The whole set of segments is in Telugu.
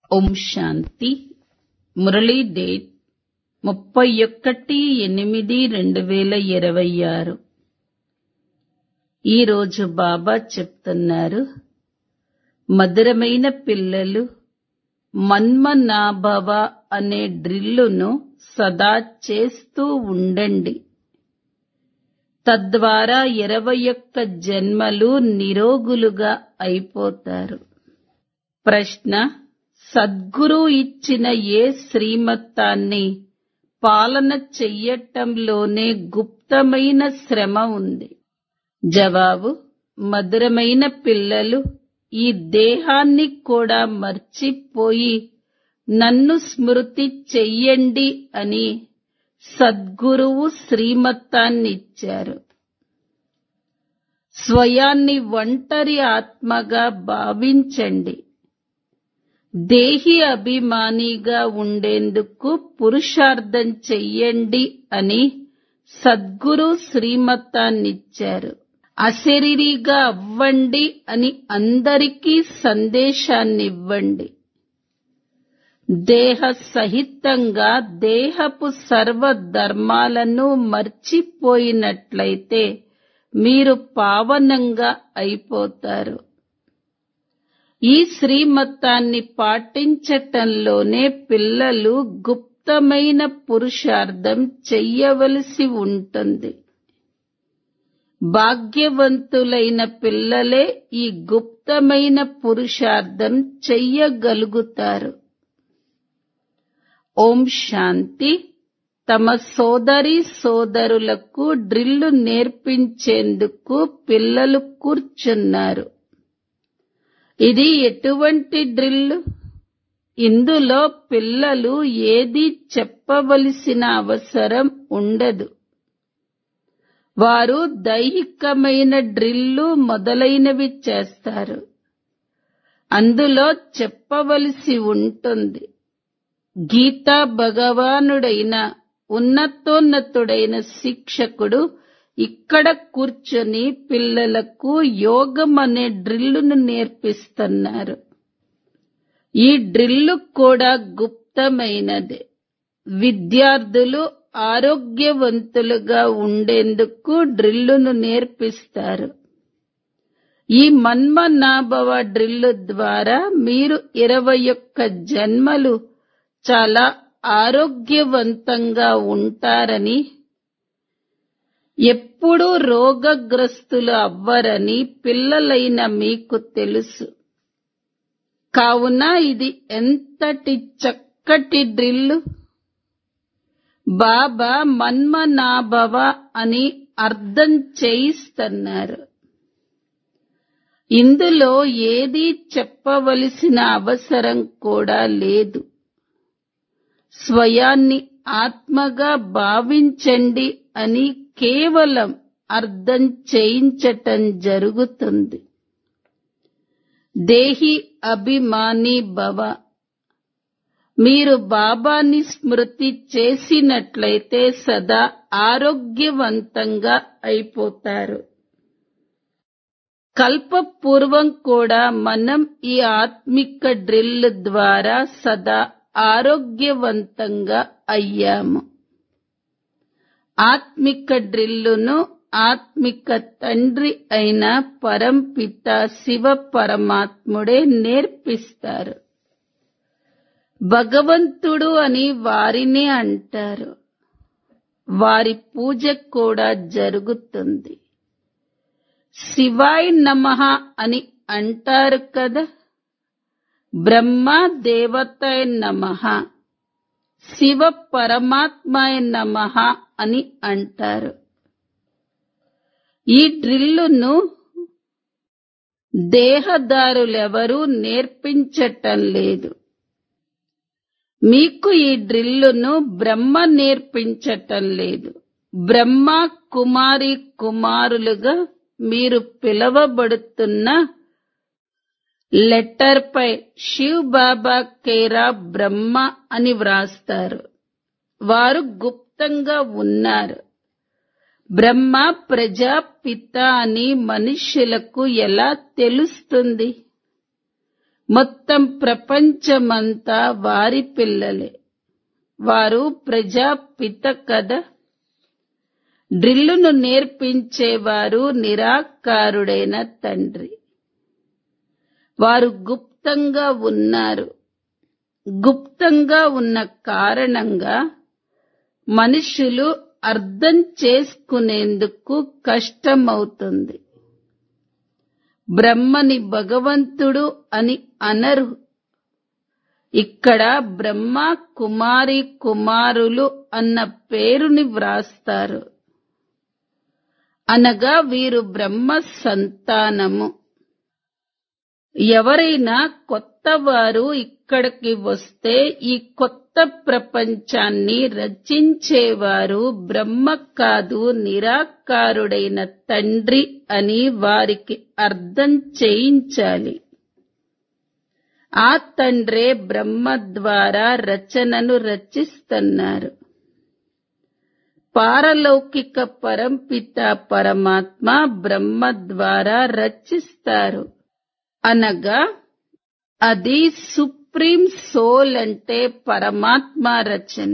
ఓం శాంతి మురళీ డేట్ ముప్పై ఒకటి ఎనిమిది రెండు వేల ఇరవై ఆరు ఈరోజు బాబా చెప్తున్నారు మధురమైన పిల్లలు మన్మనాభవ అనే డ్రిల్లును సదా చేస్తూ ఉండండి తద్వారా ఇరవై ఒక్క జన్మలు నిరోగులుగా అయిపోతారు ప్రశ్న సద్గురు ఇచ్చిన ఏ శ్రీమతాన్ని పాలన చెయ్యటంలోనే గుప్తమైన శ్రమ ఉంది జవాబు మధురమైన పిల్లలు ఈ దేహాన్ని కూడా మర్చిపోయి నన్ను స్మృతి చెయ్యండి అని సద్గురువు శ్రీమతాన్నిచ్చారు స్వయాన్ని ఒంటరి ఆత్మగా భావించండి దేహి అభిమానిగా ఉండేందుకు పురుషార్థం చెయ్యండి అని సద్గురు శ్రీమతాన్నిచ్చారు అశరీరిగా అవ్వండి అని అందరికీ సందేశాన్నివ్వండి దేహ సహితంగా దేహపు సర్వ ధర్మాలను మర్చిపోయినట్లయితే మీరు పావనంగా అయిపోతారు ఈ శ్రీమతాన్ని పాటించటంలోనే పిల్లలు గుప్తమైన పురుషార్థం చెయ్యవలసి ఉంటుంది భాగ్యవంతులైన పిల్లలే ఈ గుప్తమైన పురుషార్థం చెయ్యగలుగుతారు ఓం శాంతి తమ సోదరి సోదరులకు డ్రిల్లు నేర్పించేందుకు పిల్లలు కూర్చున్నారు ఇది ఎటువంటి డ్రిల్లు ఇందులో పిల్లలు ఏది చెప్పవలసిన అవసరం ఉండదు వారు దైహికమైన డ్రిల్లు మొదలైనవి చేస్తారు అందులో చెప్పవలసి ఉంటుంది గీతా భగవానుడైన ఉన్నతోన్నతుడైన శిక్షకుడు ఇక్కడ కూర్చొని పిల్లలకు యోగం అనే డ్రిల్లును నేర్పిస్తున్నారు ఈ డ్రిల్లు కూడా గుప్తమైనదే విద్యార్థులు ఆరోగ్యవంతులుగా ఉండేందుకు డ్రిల్లును నేర్పిస్తారు ఈ మన్మనాభవ డ్రిల్లు ద్వారా మీరు ఇరవై ఒక్క జన్మలు చాలా ఆరోగ్యవంతంగా ఉంటారని ఎప్పుడూ రోగగ్రస్తులు అవ్వరని పిల్లలైన మీకు తెలుసు కావున ఇది ఎంతటి చక్కటి డ్రిల్లు బాబా మన్మనాభవ అని అర్థం చేయిస్తున్నారు ఇందులో ఏదీ చెప్పవలసిన అవసరం కూడా లేదు స్వయాన్ని ఆత్మగా భావించండి అని కేవలం అర్థం చేయించటం జరుగుతుంది దేహి అభిమాని భవ మీరు బాబాని స్మృతి చేసినట్లయితే సదా ఆరోగ్యవంతంగా అయిపోతారు కల్పపూర్వం కూడా మనం ఈ ఆత్మిక డ్రిల్ ద్వారా సదా ఆరోగ్యవంతంగా అయ్యాము ఆత్మిక డ్రిల్లును ఆత్మిక తండ్రి అయిన పరంపిత శివ పరమాత్ముడే నేర్పిస్తారు భగవంతుడు అని వారినే అంటారు వారి పూజ కూడా జరుగుతుంది శివాయ్ నమః అని అంటారు కదా బ్రహ్మ దేవతాయ నమః శివ పరమాత్మాయ నమః అని అంటారు ఈ డ్రిల్లును దేహదారులెవరూ నేర్పించటం లేదు మీకు ఈ డ్రిల్లును బ్రహ్మ నేర్పించటం లేదు బ్రహ్మ కుమారి కుమారులుగా మీరు పిలవబడుతున్న లెటర్ పై శివ్ బాబా కేరా బ్రహ్మ అని వ్రాస్తారు వారు గుప్తంగా ఉన్నారు బ్రహ్మ ప్రజాపిత అని మనుష్యులకు ఎలా తెలుస్తుంది మొత్తం ప్రపంచమంతా వారి పిల్లలే వారు ప్రజాపిత కదా డ్రిల్లును నేర్పించేవారు నిరాకారుడైన తండ్రి వారు గుప్తంగా ఉన్నారు గుప్తంగా ఉన్న కారణంగా మనుషులు అర్థం చేసుకునేందుకు కష్టమవుతుంది బ్రహ్మని భగవంతుడు అని అనరు ఇక్కడ బ్రహ్మ కుమారి కుమారులు అన్న పేరుని వ్రాస్తారు అనగా వీరు బ్రహ్మ సంతానము ఎవరైనా కొత్త వారు ఇక్కడికి వస్తే ఈ కొత్త ప్రపంచాన్ని రచించేవారు బ్రహ్మ కాదు నిరాకారుడైన తండ్రి అని వారికి అర్థం చేయించాలి ఆ తండ్రే బ్రహ్మ ద్వారా రచనను రచిస్తున్నారు పారలౌకిక పరంపిత పరమాత్మ బ్రహ్మ ద్వారా రచిస్తారు అనగా అది సుప్రీం సోల్ అంటే పరమాత్మ రచన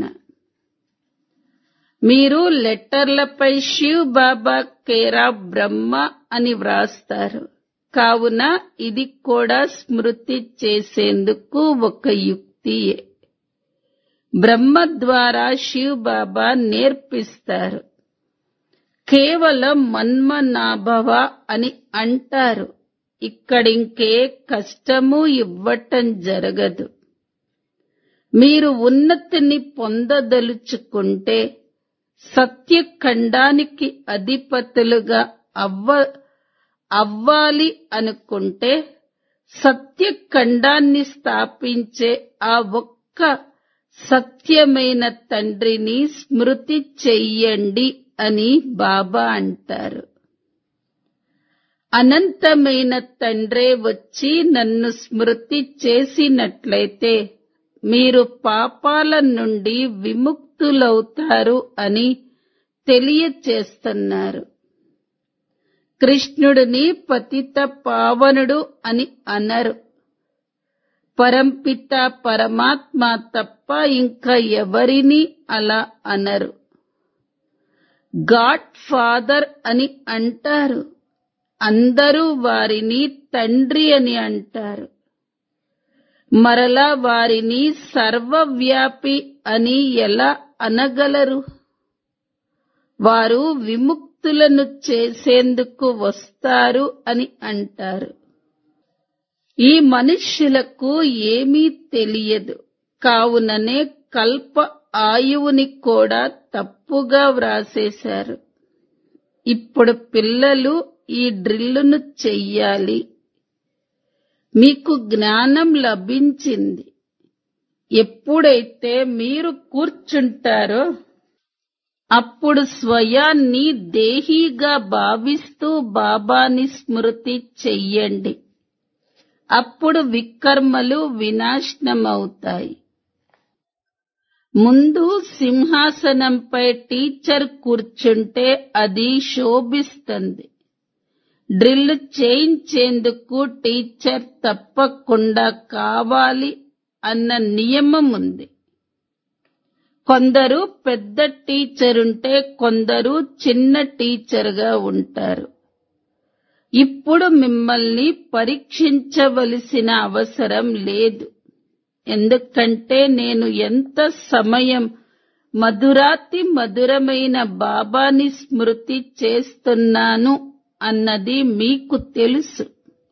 మీరు లెటర్లపై శివ్ బాబా కేరా బ్రహ్మ అని వ్రాస్తారు కావున ఇది కూడా స్మృతి చేసేందుకు ఒక యుక్తియే బ్రహ్మ ద్వారా శివ్ బాబా నేర్పిస్తారు కేవలం మన్మనాభవ అని అంటారు ఇక్కడింకే కష్టము ఇవ్వటం జరగదు మీరు ఉన్నతిని పొందదలుచుకుంటే సత్యఖండానికి అధిపతులుగా అవ్వ అవ్వాలి అనుకుంటే సత్యఖండాన్ని స్థాపించే ఆ ఒక్క సత్యమైన తండ్రిని స్మృతి చెయ్యండి అని బాబా అంటారు అనంతమైన తండ్రే వచ్చి నన్ను స్మృతి చేసినట్లయితే మీరు పాపాల నుండి విముక్తులవుతారు అని తెలియచేస్తున్నారు కృష్ణుడిని పతిత పావనుడు అని అనరు పరంపిత పరమాత్మ తప్ప ఇంకా ఎవరిని అలా అనరు గాడ్ ఫాదర్ అని అంటారు అందరూ వారిని తండ్రి అని అంటారు మరలా వారిని సర్వవ్యాపి అని ఎలా అనగలరు వారు విముక్తులను చేసేందుకు వస్తారు అని అంటారు ఈ మనుష్యులకు ఏమీ తెలియదు కావుననే కల్ప ఆయువుని కూడా తప్పుగా వ్రాసేశారు ఇప్పుడు పిల్లలు ఈ డ్రిల్లును చెయ్యాలి మీకు జ్ఞానం లభించింది ఎప్పుడైతే మీరు కూర్చుంటారో అప్పుడు స్వయాన్ని దేహీగా భావిస్తూ బాబాని స్మృతి చెయ్యండి అప్పుడు వికర్మలు వినాశనమవుతాయి ముందు సింహాసనంపై టీచర్ కూర్చుంటే అది శోభిస్తుంది డ్రిల్ చేయించేందుకు టీచర్ తప్పకుండా కావాలి అన్న నియమం ఉంది కొందరు పెద్ద టీచర్ ఉంటే కొందరు చిన్న టీచర్గా ఉంటారు ఇప్పుడు మిమ్మల్ని పరీక్షించవలసిన అవసరం లేదు ఎందుకంటే నేను ఎంత సమయం మధురాతి మధురమైన బాబాని స్మృతి చేస్తున్నాను అన్నది మీకు తెలుసు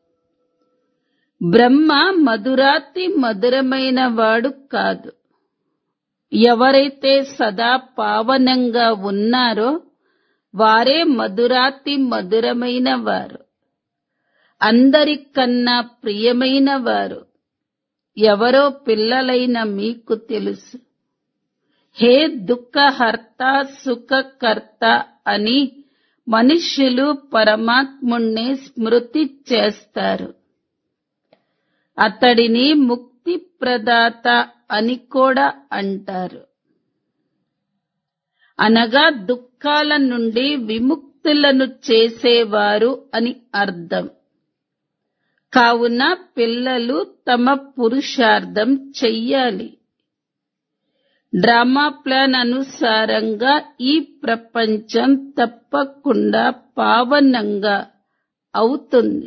బ్రహ్మ మధురాతి మధురమైన వాడు కాదు ఎవరైతే సదా పావనంగా ఉన్నారో వారే మధురాతి మధురమైన వారు అందరికన్నా ప్రియమైన వారు ఎవరో పిల్లలైన మీకు తెలుసు హే దుఃఖహర్త సుఖకర్త అని మనుష్యులు పరమాత్ముణ్ణి స్మృతి చేస్తారు అతడిని ముక్తి ప్రదాత అని కూడా అంటారు అనగా దుఃఖాల నుండి విముక్తులను చేసేవారు అని అర్థం కావున పిల్లలు తమ పురుషార్థం చెయ్యాలి డ్రామా ప్లాన్ అనుసారంగా ఈ ప్రపంచం తప్పకుండా పావనంగా అవుతుంది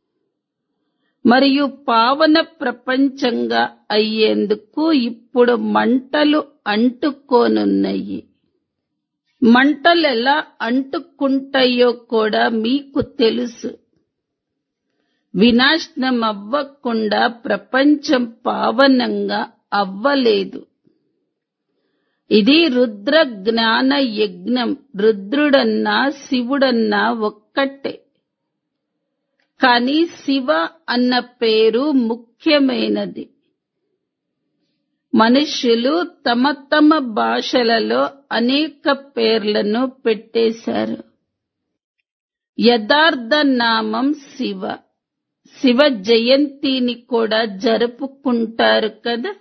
మరియు పావన ప్రపంచంగా అయ్యేందుకు ఇప్పుడు మంటలు అంటుకోనున్నాయి మంటలు ఎలా అంటుకుంటాయో కూడా మీకు తెలుసు వినాశనం అవ్వకుండా ప్రపంచం పావనంగా అవ్వలేదు ఇది రుద్ర జ్ఞాన యజ్ఞం రుద్రుడన్నా శివుడన్నా ఒక్కటే కానీ శివ అన్న పేరు ముఖ్యమైనది మనుష్యులు తమ తమ భాషలలో అనేక పేర్లను పెట్టేశారు యథార్థ నామం శివ శివ జయంతిని కూడా జరుపుకుంటారు కదా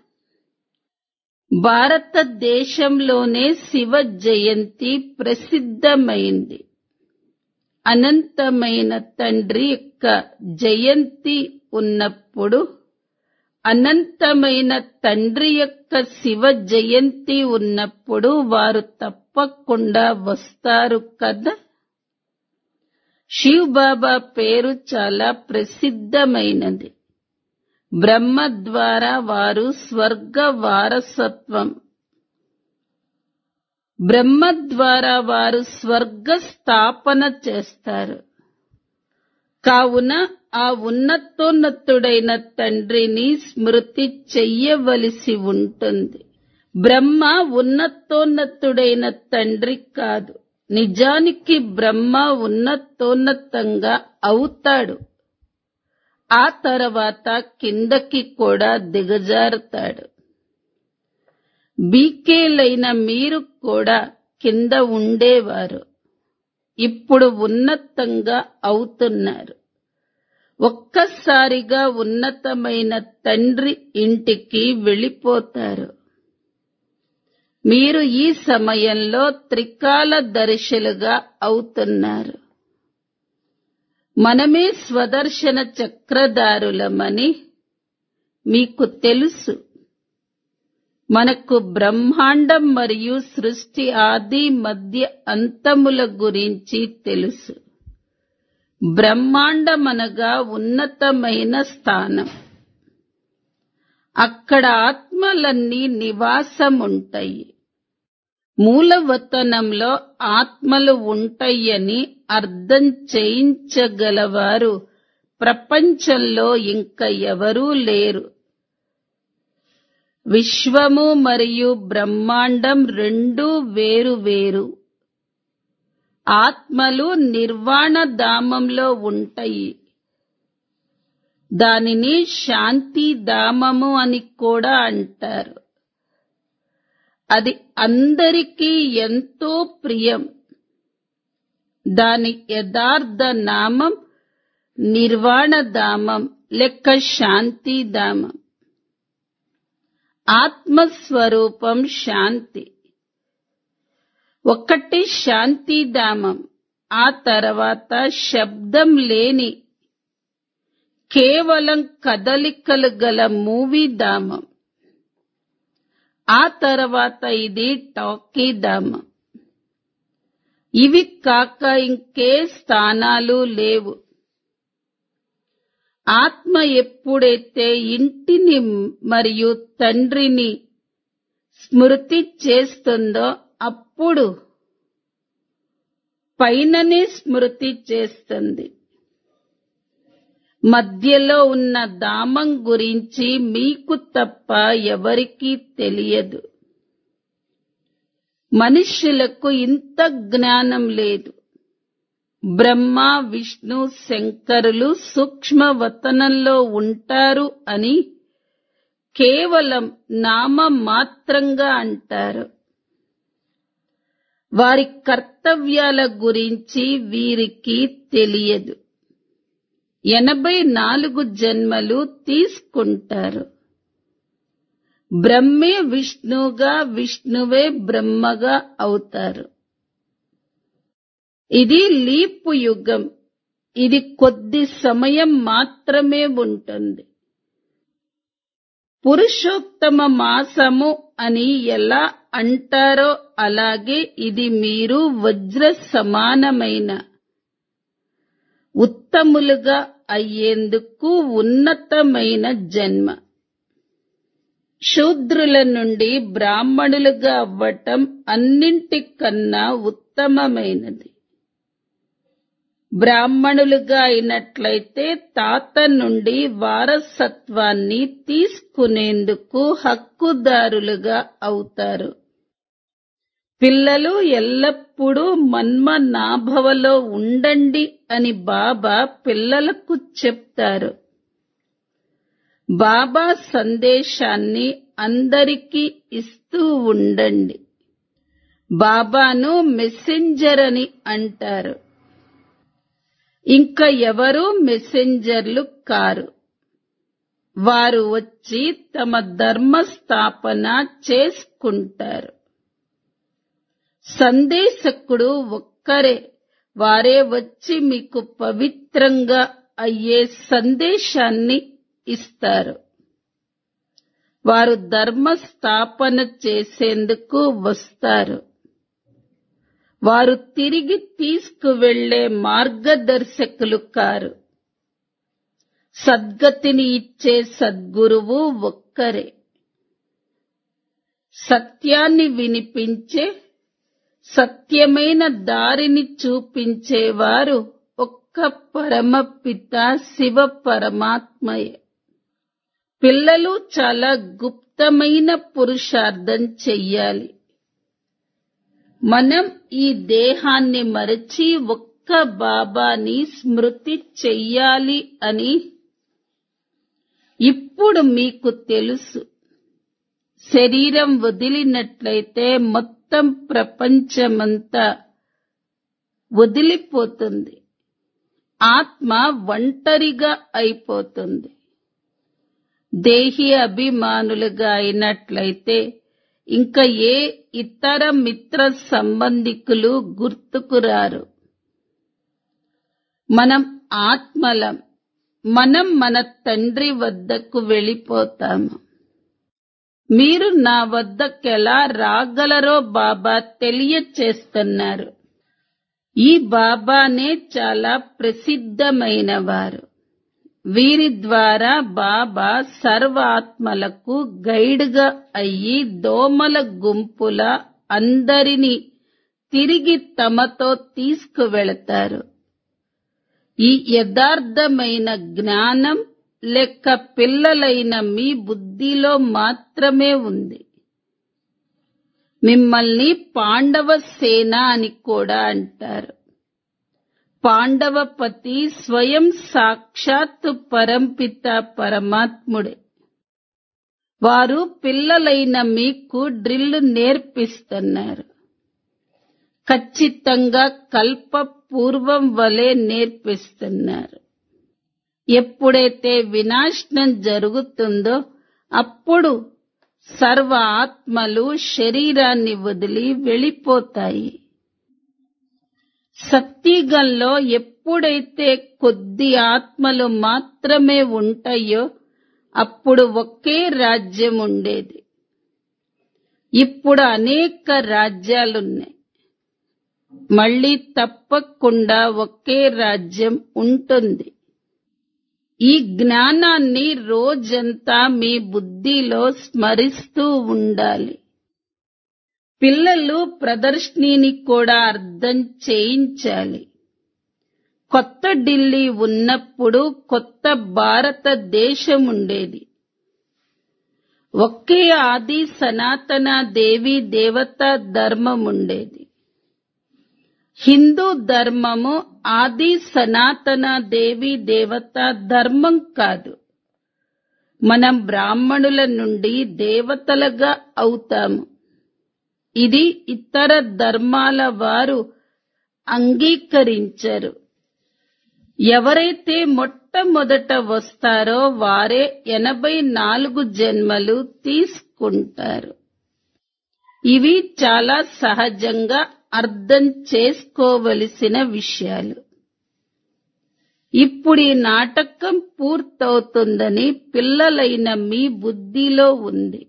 భారతదేశంలోనే శివ జయంతి ప్రసిద్ధమైంది అనంతమైన తండ్రి యొక్క జయంతి ఉన్నప్పుడు అనంతమైన తండ్రి యొక్క శివ జయంతి ఉన్నప్పుడు వారు తప్పకుండా వస్తారు కదా శివ్ బాబా పేరు చాలా ప్రసిద్ధమైనది బ్రహ్మ ద్వారా వారు స్వర్గ వారసత్వం బ్రహ్మ ద్వారా వారు స్వర్గ స్థాపన చేస్తారు కావున ఆ ఉన్నతోన్నతుడైన తండ్రిని స్మృతి చెయ్యవలసి ఉంటుంది బ్రహ్మ ఉన్నతోన్నతుడైన తండ్రి కాదు నిజానికి బ్రహ్మ ఉన్నతోన్నతంగా అవుతాడు ఆ తర్వాత కిందకి కూడా దిగజారుతాడు బీకేలైన మీరు కూడా కింద ఉండేవారు ఇప్పుడు ఉన్నతంగా అవుతున్నారు ఒక్కసారిగా ఉన్నతమైన తండ్రి ఇంటికి వెళ్ళిపోతారు మీరు ఈ సమయంలో త్రికాల దర్శులుగా అవుతున్నారు మనమే స్వదర్శన చక్రధారులమని మీకు తెలుసు మనకు బ్రహ్మాండం మరియు సృష్టి ఆది మధ్య అంతముల గురించి తెలుసు బ్రహ్మాండమనగా ఉన్నతమైన స్థానం అక్కడ ఆత్మలన్నీ నివాసముంటాయి మూలవతనంలో ఆత్మలు ఉంటాయని అర్థం చేయించగలవారు ప్రపంచంలో ఇంకా ఎవరూ లేరు విశ్వము మరియు బ్రహ్మాండం రెండూ వేరు వేరు ఆత్మలు నిర్వాణ ధామంలో ఉంటాయి దానిని శాంతి ధామము అని కూడా అంటారు అది అందరికీ ఎంతో ప్రియం దాని యథార్థ నామం నిర్వాణధామం లెక్క శాంతిధామం ఆత్మస్వరూపం శాంతి ఒకటి శాంతిధామం ఆ తర్వాత శబ్దం లేని కేవలం కదలికలు గల మూవీ ధామం ఆ తర్వాత ఇది టాకీ ధామం ఇవి కాక ఇంకే స్థానాలు లేవు ఆత్మ ఎప్పుడైతే ఇంటిని మరియు తండ్రిని స్మృతి చేస్తుందో అప్పుడు పైననే స్మృతి చేస్తుంది మధ్యలో ఉన్న ధామం గురించి మీకు తప్ప ఎవరికీ తెలియదు మనుష్యులకు ఇంత జ్ఞానం లేదు బ్రహ్మ విష్ణు శంకరులు సూక్ష్మ వతనంలో ఉంటారు అని కేవలం నామ మాత్రంగా అంటారు వారి కర్తవ్యాల గురించి వీరికి తెలియదు ఎనభై నాలుగు జన్మలు తీసుకుంటారు బ్రహ్మే విష్ణుగా విష్ణువే బ్రహ్మగా అవుతారు ఇది లీపు యుగం ఇది కొద్ది సమయం మాత్రమే ఉంటుంది పురుషోత్తమ మాసము అని ఎలా అంటారో అలాగే ఇది మీరు వజ్ర సమానమైన ఉత్తములుగా అయ్యేందుకు ఉన్నతమైన జన్మ శూద్రుల నుండి బ్రాహ్మణులుగా అవ్వటం అన్నింటికన్నా ఉత్తమమైనది బ్రాహ్మణులుగా అయినట్లయితే తాత నుండి వారసత్వాన్ని తీసుకునేందుకు హక్కుదారులుగా అవుతారు పిల్లలు ఎల్లప్పుడూ మన్మనాభవలో ఉండండి అని బాబా పిల్లలకు చెప్తారు బాబా సందేశాన్ని అందరికీ ఇస్తూ ఉండండి బాబాను మెసెంజర్ అని అంటారు ఇంకా ఎవరూ మెసెంజర్లు కారు వారు వచ్చి తమ ధర్మ స్థాపన చేసుకుంటారు సందేశకుడు ఒక్కరే వారే వచ్చి మీకు పవిత్రంగా అయ్యే సందేశాన్ని ఇస్తారు వారు ధర్మ స్థాపన చేసేందుకు వస్తారు వారు తిరిగి తీసుకువెళ్లే మార్గదర్శకులు కారు సద్గతిని ఇచ్చే సద్గురువు ఒక్కరే సత్యాన్ని వినిపించే సత్యమైన దారిని చూపించేవారు ఒక్క పరమపిత శివ పరమాత్మయే పిల్లలు చాలా గుప్తమైన పురుషార్థం చెయ్యాలి మనం ఈ దేహాన్ని మరచి ఒక్క బాబాని స్మృతి చెయ్యాలి అని ఇప్పుడు మీకు తెలుసు శరీరం వదిలినట్లయితే మొత్తం ప్రపంచమంతా వదిలిపోతుంది ఆత్మ ఒంటరిగా అయిపోతుంది దేహి అభిమానులుగా అయినట్లయితే ఇంకా ఏ ఇతర మిత్ర సంబంధికులు గుర్తుకురారు మనం ఆత్మలం మనం మన తండ్రి వద్దకు వెళ్ళిపోతాము మీరు నా వద్దకెలా రాగలరో బాబా తెలియచేస్తున్నారు ఈ బాబానే చాలా ప్రసిద్ధమైన వారు వీరి ద్వారా బాబా సర్వాత్మలకు గైడ్గా అయ్యి దోమల గుంపుల అందరినీ తిరిగి తమతో తీసుకువెళతారు ఈ యథార్థమైన జ్ఞానం లెక్క పిల్లలైన మీ బుద్ధిలో మాత్రమే ఉంది మిమ్మల్ని పాండవ సేన అని కూడా అంటారు పాండవపతి స్వయం సాక్షాత్ పరంపిత పరమాత్ముడే వారు పిల్లలైన మీకు డ్రిల్ నేర్పిస్తున్నారు ఖచ్చితంగా కల్ప పూర్వం వలె నేర్పిస్తున్నారు ఎప్పుడైతే వినాశనం జరుగుతుందో అప్పుడు సర్వ ఆత్మలు శరీరాన్ని వదిలి వెళ్ళిపోతాయి సత్యుగంలో ఎప్పుడైతే కొద్ది ఆత్మలు మాత్రమే ఉంటాయో అప్పుడు ఒకే రాజ్యం ఉండేది ఇప్పుడు అనేక రాజ్యాలున్నాయి మళ్ళీ తప్పకుండా ఒకే రాజ్యం ఉంటుంది ఈ జ్ఞానాన్ని రోజంతా మీ బుద్ధిలో స్మరిస్తూ ఉండాలి పిల్లలు ప్రదర్శనని కూడా అర్థం చేయించాలి కొత్త ఢిల్లీ ఉన్నప్పుడు కొత్త భారతదేశం ఉండేది ఒకే ఆది సనాతన దేవి దేవత ధర్మం ఉండేది హిందూ ధర్మము ఆది సనాతన దేవి దేవత ధర్మం కాదు మనం బ్రాహ్మణుల నుండి దేవతలుగా అవుతాము ఇది ఇతర ధర్మాల వారు అంగీకరించరు ఎవరైతే మొట్టమొదట వస్తారో వారే ఎనభై నాలుగు జన్మలు తీసుకుంటారు ఇవి చాలా సహజంగా అర్థం చేసుకోవలసిన విషయాలు ఇప్పుడు ఈ నాటకం పూర్తవుతుందని పిల్లలైన మీ బుద్ధిలో ఉంది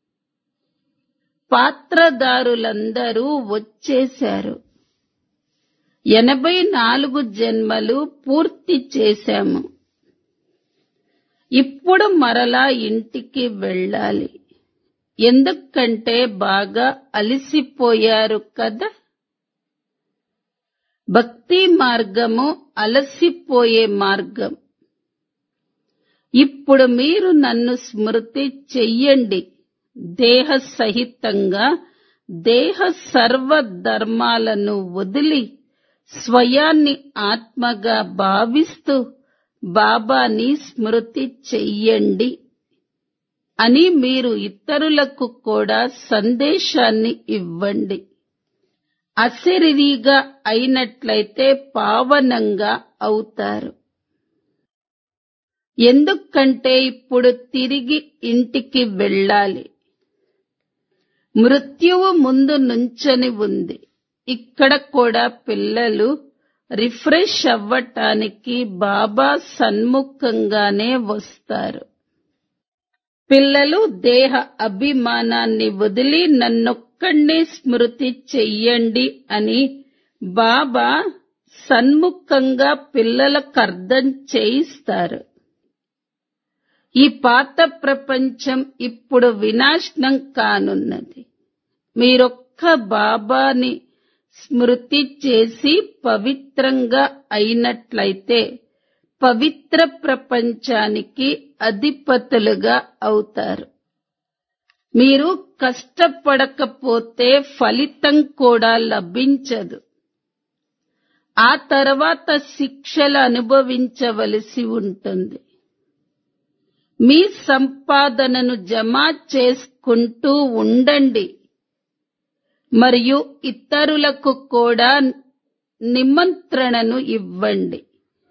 పాత్రదారులందరూ వచ్చేశారు ఎనభై నాలుగు జన్మలు పూర్తి చేశాము ఇప్పుడు మరలా ఇంటికి వెళ్ళాలి ఎందుకంటే బాగా అలసిపోయారు కదా భక్తి మార్గము అలసిపోయే మార్గం ఇప్పుడు మీరు నన్ను స్మృతి చెయ్యండి దేహ సహితంగా దేహ సర్వ ధర్మాలను వదిలి స్వయాన్ని ఆత్మగా భావిస్తూ బాబాని స్మృతి చెయ్యండి అని మీరు ఇతరులకు కూడా సందేశాన్ని ఇవ్వండి అశరీరిగా అయినట్లయితే పావనంగా అవుతారు ఎందుకంటే ఇప్పుడు తిరిగి ఇంటికి వెళ్ళాలి మృత్యువు ముందు నుంచని ఉంది ఇక్కడ కూడా పిల్లలు రిఫ్రెష్ అవ్వటానికి బాబా సన్ముఖంగానే వస్తారు పిల్లలు దేహ అభిమానాన్ని వదిలి నన్నొక్కడినే స్మృతి చెయ్యండి అని బాబా సన్ముఖంగా పిల్లలకు అర్థం చేయిస్తారు ఈ పాత ప్రపంచం ఇప్పుడు వినాశనం కానున్నది మీరొక్క బాబాని స్మృతి చేసి పవిత్రంగా అయినట్లయితే పవిత్ర ప్రపంచానికి అధిపతులుగా అవుతారు మీరు కష్టపడకపోతే ఫలితం కూడా లభించదు ఆ తర్వాత శిక్షలు అనుభవించవలసి ఉంటుంది మీ సంపాదనను జమ చేసుకుంటూ ఉండండి మరియు ఇతరులకు కూడా నిమంత్రణను ఇవ్వండి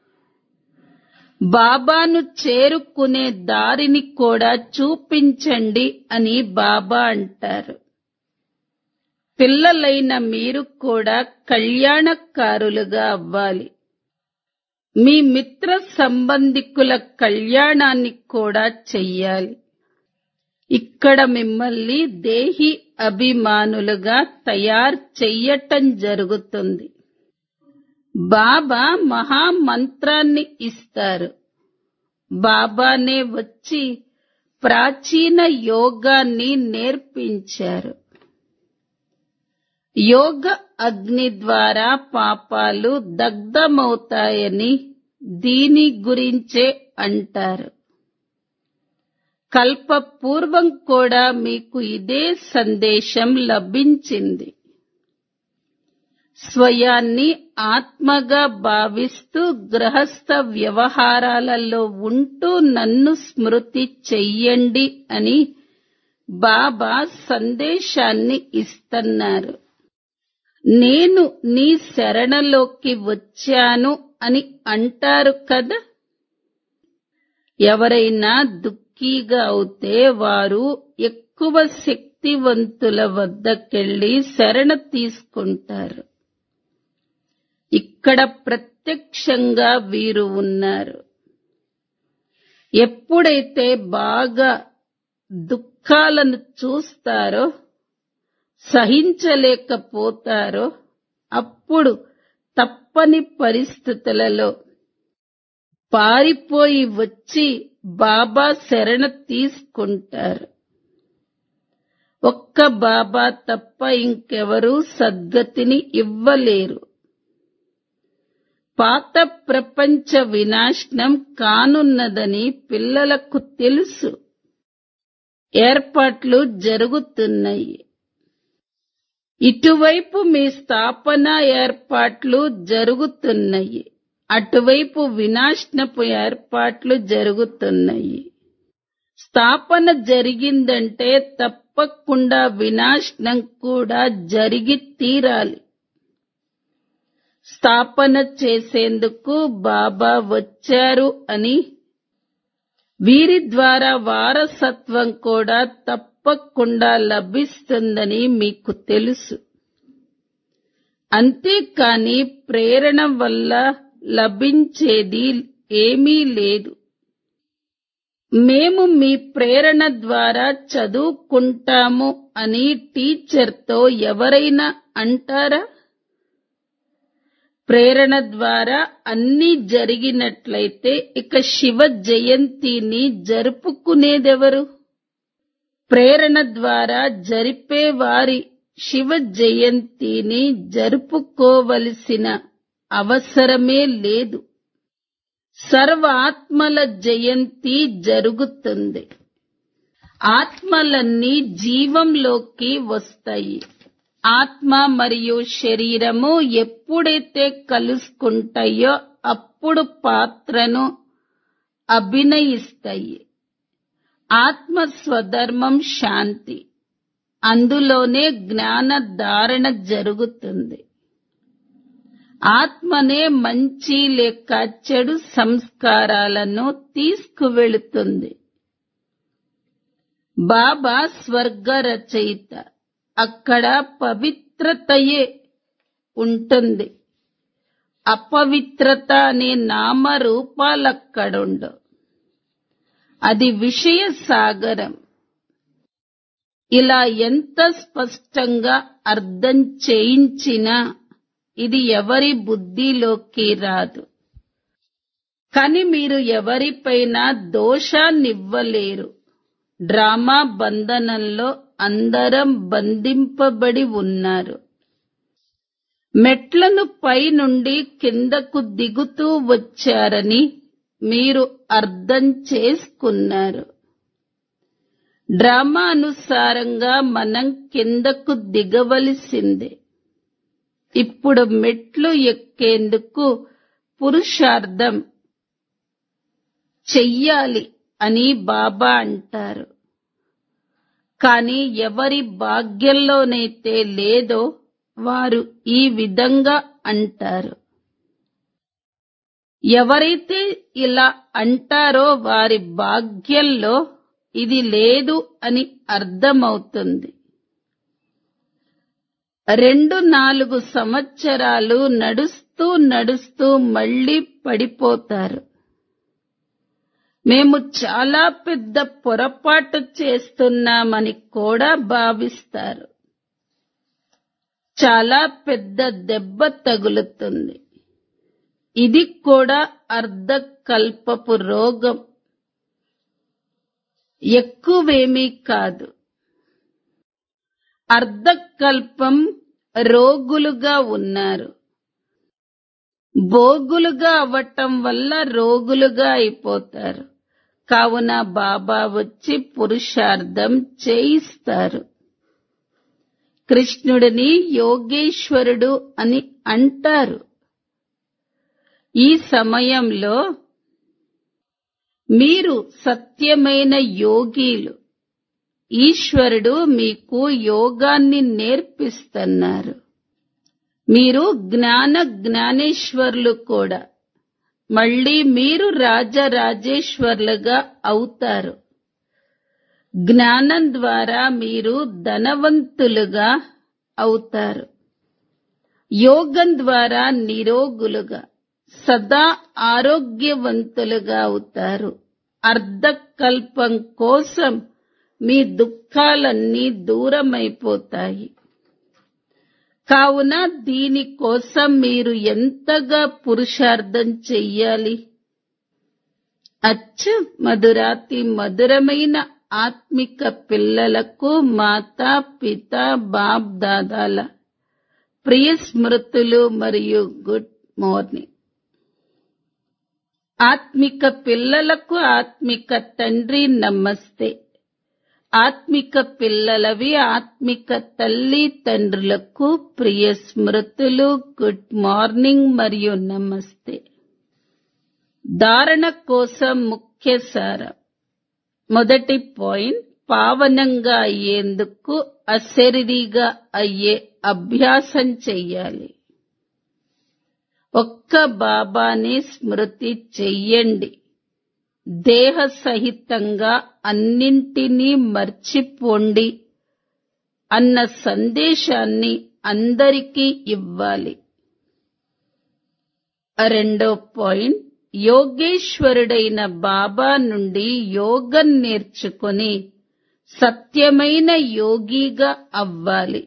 బాబాను చేరుకునే దారిని కూడా చూపించండి అని బాబా అంటారు పిల్లలైన మీరు కూడా కళ్యాణకారులుగా అవ్వాలి మీ మిత్ర సంబంధికుల కళ్యాణాన్ని కూడా చెయ్యాలి ఇక్కడ మిమ్మల్ని దేహి అభిమానులుగా తయారు చెయ్యటం జరుగుతుంది బాబా మహామంత్రాన్ని ఇస్తారు బాబానే వచ్చి ప్రాచీన యోగాన్ని నేర్పించారు యోగ అగ్ని ద్వారా పాపాలు దగ్ధమవుతాయని దీని గురించే అంటారు కల్ప పూర్వం కూడా మీకు ఇదే సందేశం లభించింది స్వయాన్ని ఆత్మగా భావిస్తూ గృహస్థ వ్యవహారాలలో ఉంటూ నన్ను స్మృతి చెయ్యండి అని బాబా సందేశాన్ని ఇస్తున్నారు నేను నీ శరణలోకి వచ్చాను అని అంటారు కదా ఎవరైనా దుఃఖీగా అవుతే వారు ఎక్కువ శక్తివంతుల వద్దకెళ్లి శరణ తీసుకుంటారు ఇక్కడ ప్రత్యక్షంగా వీరు ఉన్నారు ఎప్పుడైతే బాగా దుఃఖాలను చూస్తారో సహించలేకపోతారో అప్పుడు తప్పని పరిస్థితులలో పారిపోయి వచ్చి బాబా శరణ తీసుకుంటారు ఒక్క బాబా తప్ప ఇంకెవరూ సద్గతిని ఇవ్వలేరు పాత ప్రపంచ వినాశనం కానున్నదని పిల్లలకు తెలుసు ఏర్పాట్లు జరుగుతున్నాయి ఇటువైపు మీ స్థాపన ఏర్పాట్లు జరుగుతున్నాయి అటువైపు వినాశనపు ఏర్పాట్లు జరుగుతున్నాయి స్థాపన జరిగిందంటే తప్పకుండా వినాశనం కూడా జరిగి తీరాలి స్థాపన చేసేందుకు బాబా వచ్చారు అని వీరి ద్వారా వారసత్వం కూడా తప్పకుండా లభిస్తుందని మీకు తెలుసు అంతేకాని ప్రేరణ వల్ల లభించేది ఏమీ లేదు మేము మీ ప్రేరణ ద్వారా చదువుకుంటాము అని టీచర్తో ఎవరైనా అంటారా ప్రేరణ ద్వారా అన్ని జరిగినట్లయితే ఇక శివ జయంతిని జరుపుకునేదెవరు ప్రేరణ ద్వారా జరిపే వారి శివ జయంతిని జరుపుకోవలసిన అవసరమే లేదు సర్వ ఆత్మల జయంతి జరుగుతుంది ఆత్మలన్నీ జీవంలోకి వస్తాయి ఆత్మ మరియు శరీరము ఎప్పుడైతే కలుసుకుంటాయో అప్పుడు పాత్రను అభినయిస్తాయి ఆత్మ స్వధర్మం శాంతి అందులోనే జ్ఞాన ధారణ జరుగుతుంది ఆత్మనే మంచి లేక చెడు సంస్కారాలను తీసుకువెళుతుంది బాబా స్వర్గ రచయిత అక్కడ పవిత్రతయే ఉంటుంది అపవిత్రత అనే నామరూపాలక్కడుండవు అది విషయ సాగరం ఇలా ఎంత స్పష్టంగా అర్థం చేయించినా ఇది ఎవరి బుద్ధిలోకి రాదు కాని మీరు ఎవరిపైనా దోషాన్నివ్వలేరు డ్రామా బంధనంలో అందరం బంధింపబడి ఉన్నారు మెట్లను పైనుండి కిందకు దిగుతూ వచ్చారని మీరు అర్థం చేసుకున్నారు డ్రామా అనుసారంగా మనం కిందకు దిగవలసిందే ఇప్పుడు మెట్లు ఎక్కేందుకు పురుషార్థం చెయ్యాలి అని బాబా అంటారు కాని ఎవరి భాగ్యంలోనైతే లేదో వారు ఈ విధంగా అంటారు ఎవరైతే ఇలా అంటారో వారి భాగ్యంలో ఇది లేదు అని అర్థమవుతుంది రెండు నాలుగు సంవత్సరాలు నడుస్తూ నడుస్తూ మళ్ళీ పడిపోతారు మేము చాలా పెద్ద పొరపాటు చేస్తున్నామని కూడా భావిస్తారు చాలా పెద్ద దెబ్బ తగులుతుంది ఇది కూడా అర్ధకల్పపు రోగం ఎక్కువేమీ కాదు అర్ధకల్పం రోగులుగా ఉన్నారు భోగులుగా అవ్వటం వల్ల రోగులుగా అయిపోతారు కావున బాబా వచ్చి పురుషార్థం చేయిస్తారు కృష్ణుడిని యోగేశ్వరుడు అని అంటారు ఈ సమయంలో మీరు సత్యమైన యోగీలు ఈశ్వరుడు మీకు యోగాన్ని నేర్పిస్తున్నారు మీరు జ్ఞాన జ్ఞానేశ్వర్లు కూడా మళ్ళీ మీరు రాజరాజేశ్వర్లుగా అవుతారు జ్ఞానం ద్వారా మీరు ధనవంతులుగా అవుతారు యోగం ద్వారా నిరోగులుగా సదా ఆరోగ్యవంతులుగా అవుతారు అర్ధకల్పం కోసం మీ దుఃఖాలన్నీ దూరమైపోతాయి కావున దీని కోసం మీరు ఎంతగా పురుషార్థం చెయ్యాలి అచ్చ మధురాతి మధురమైన ఆత్మిక పిల్లలకు మాతా పిత బాప్ దాదాల ప్రియ స్మృతులు మరియు గుడ్ మార్నింగ్ ఆత్మిక పిల్లలకు ఆత్మిక తండ్రి నమస్తే ఆత్మిక పిల్లలవి ఆత్మిక తల్లి తండ్రులకు ప్రియ స్మృతులు గుడ్ మార్నింగ్ మరియు నమస్తే ధారణ కోసం ముఖ్య సారం మొదటి పాయింట్ పావనంగా అయ్యేందుకు అశరీరిగా అయ్యే అభ్యాసం చెయ్యాలి ఒక్క బాబాని స్మృతి చెయ్యండి దేహ సహితంగా అన్నింటినీ మర్చిపోండి అన్న సందేశాన్ని అందరికీ ఇవ్వాలి రెండో పాయింట్ యోగేశ్వరుడైన బాబా నుండి యోగం నేర్చుకుని సత్యమైన యోగిగా అవ్వాలి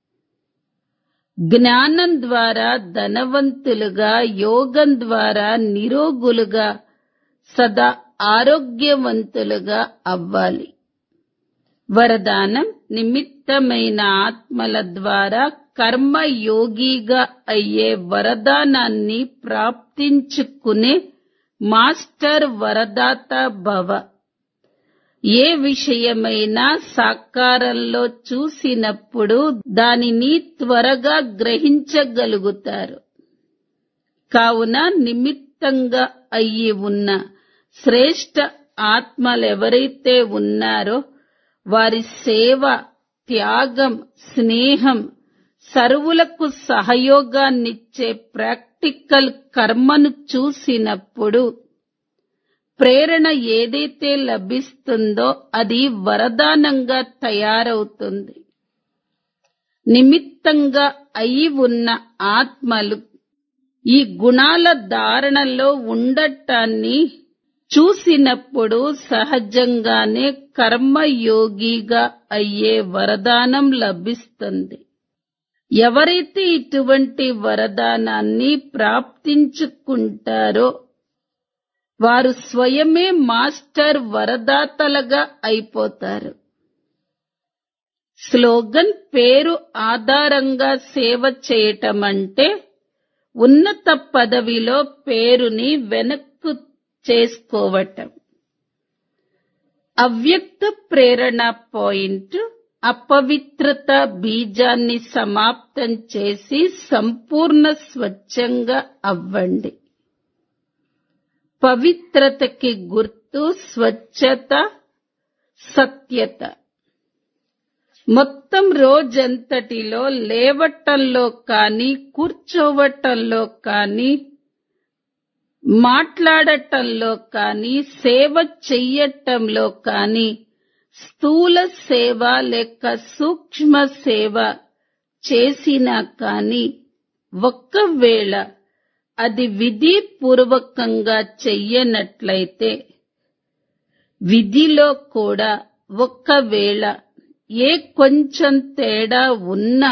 జ్ఞానం ద్వారా ధనవంతులుగా యోగం ద్వారా నిరోగులుగా సదా ఆరోగ్యవంతులుగా అవ్వాలి వరదానం నిమిత్తమైన ఆత్మల ద్వారా కర్మ యోగిగా అయ్యే వరదానాన్ని ప్రాప్తించుకునే మాస్టర్ వరదాత భవ ఏ విషయమైనా సాకారంలో చూసినప్పుడు దానిని త్వరగా గ్రహించగలుగుతారు కావున నిమిత్తంగా అయ్యి ఉన్న శ్రేష్ఠ ఆత్మలెవరైతే ఉన్నారో వారి సేవ త్యాగం స్నేహం సర్వులకు సహయోగాన్నిచ్చే ప్రాక్టికల్ కర్మను చూసినప్పుడు ప్రేరణ ఏదైతే లభిస్తుందో అది వరదానంగా తయారవుతుంది నిమిత్తంగా అయి ఉన్న ఆత్మలు ఈ గుణాల ధారణలో ఉండటాన్ని చూసినప్పుడు సహజంగానే కర్మయోగిగా అయ్యే వరదానం లభిస్తుంది ఎవరైతే ఇటువంటి వరదానాన్ని ప్రాప్తించుకుంటారో వారు స్వయమే మాస్టర్ వరదాతలుగా అయిపోతారు స్లోగన్ పేరు ఆధారంగా సేవ చేయటం అంటే ఉన్నత పదవిలో పేరుని వెనక్కు చేసుకోవటం అవ్యక్త ప్రేరణ పాయింట్ అపవిత్రత బీజాన్ని సమాప్తం చేసి సంపూర్ణ స్వచ్ఛంగా అవ్వండి పవిత్రతకి గుర్తు స్వచ్ఛత సత్యత మొత్తం రోజంతటిలో లేవటంలో కానీ కూర్చోవటంలో కానీ మాట్లాడటంలో కానీ సేవ చెయ్యటంలో కానీ స్థూల సేవ లేక సూక్ష్మ సేవ చేసినా కానీ ఒక్కవేళ అది విధిపూర్వకంగా చెయ్యనట్లయితే విధిలో కూడా ఒక్కవేళ ఏ కొంచెం తేడా ఉన్నా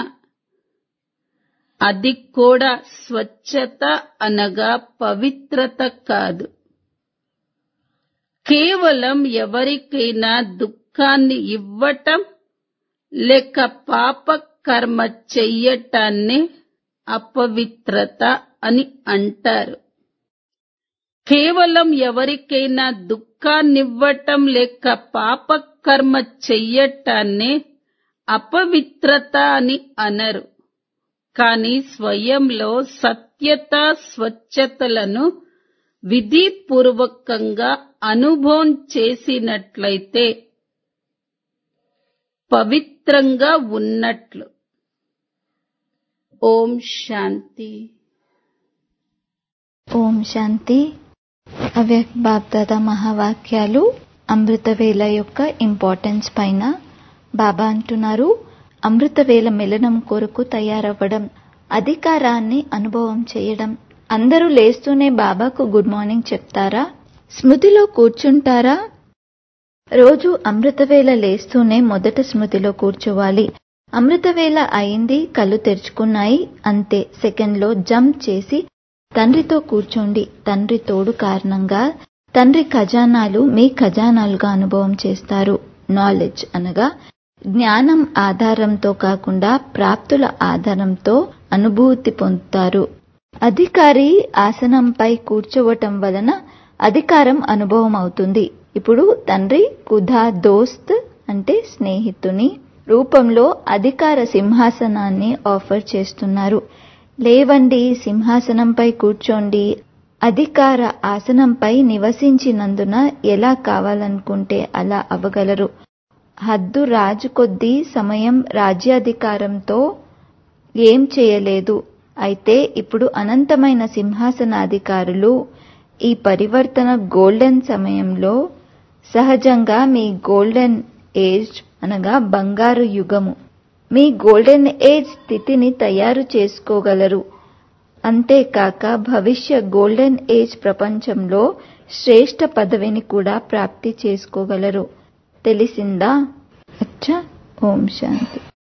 అది కూడా స్వచ్ఛత అనగా పవిత్రత కాదు కేవలం ఎవరికైనా దుఃఖాన్ని ఇవ్వటం లేక పాప కర్మ చెయ్యటాన్నే అపవిత్రత అని అంటారు కేవలం ఎవరికైనా దుఃఖాన్నివ్వటం లేక పాప కర్మ చెయ్యటాన్నే అపవిత్రత అని అనరు కానీ స్వయంలో సత్యత స్వచ్ఛతలను విధిపూర్వకంగా అనుభవం చేసినట్లయితే పవిత్రంగా ఉన్నట్లు ఓం శాంతి ఓం శాంతి అవ్యక్ బాప్దాద మహావాక్యాలు అమృతవేళ యొక్క ఇంపార్టెన్స్ పైన బాబా అంటున్నారు అమృతవేళ మిలనం కొరకు తయారవ్వడం అధికారాన్ని అనుభవం చేయడం అందరూ లేస్తూనే బాబాకు గుడ్ మార్నింగ్ చెప్తారా స్మృతిలో కూర్చుంటారా రోజు అమృతవేళ లేస్తూనే మొదట స్మృతిలో కూర్చోవాలి అమృతవేళ అయింది కళ్ళు తెరుచుకున్నాయి అంతే సెకండ్లో జంప్ చేసి తండ్రితో కూర్చోండి తండ్రి తోడు కారణంగా తండ్రి ఖజానాలు మీ ఖజానాలుగా అనుభవం చేస్తారు నాలెడ్జ్ అనగా జ్ఞానం ఆధారంతో కాకుండా ప్రాప్తుల ఆధారంతో అనుభూతి పొందుతారు అధికారి ఆసనంపై కూర్చోవటం వలన అధికారం అనుభవం అవుతుంది ఇప్పుడు తండ్రి కుధా దోస్త్ అంటే స్నేహితుని రూపంలో అధికార సింహాసనాన్ని ఆఫర్ చేస్తున్నారు లేవండి సింహాసనంపై కూర్చోండి అధికార ఆసనంపై నివసించినందున ఎలా కావాలనుకుంటే అలా అవ్వగలరు హద్దు రాజు కొద్దీ సమయం రాజ్యాధికారంతో ఏం చేయలేదు అయితే ఇప్పుడు అనంతమైన సింహాసనాధికారులు ఈ పరివర్తన గోల్డెన్ సమయంలో సహజంగా మీ గోల్డెన్ ఏజ్ అనగా బంగారు యుగము మీ గోల్డెన్ ఏజ్ స్థితిని తయారు చేసుకోగలరు అంతేకాక భవిష్య గోల్డెన్ ఏజ్ ప్రపంచంలో శ్రేష్ఠ పదవిని కూడా ప్రాప్తి చేసుకోగలరు తెలిసిందా అచ్చా ఓం శాంతి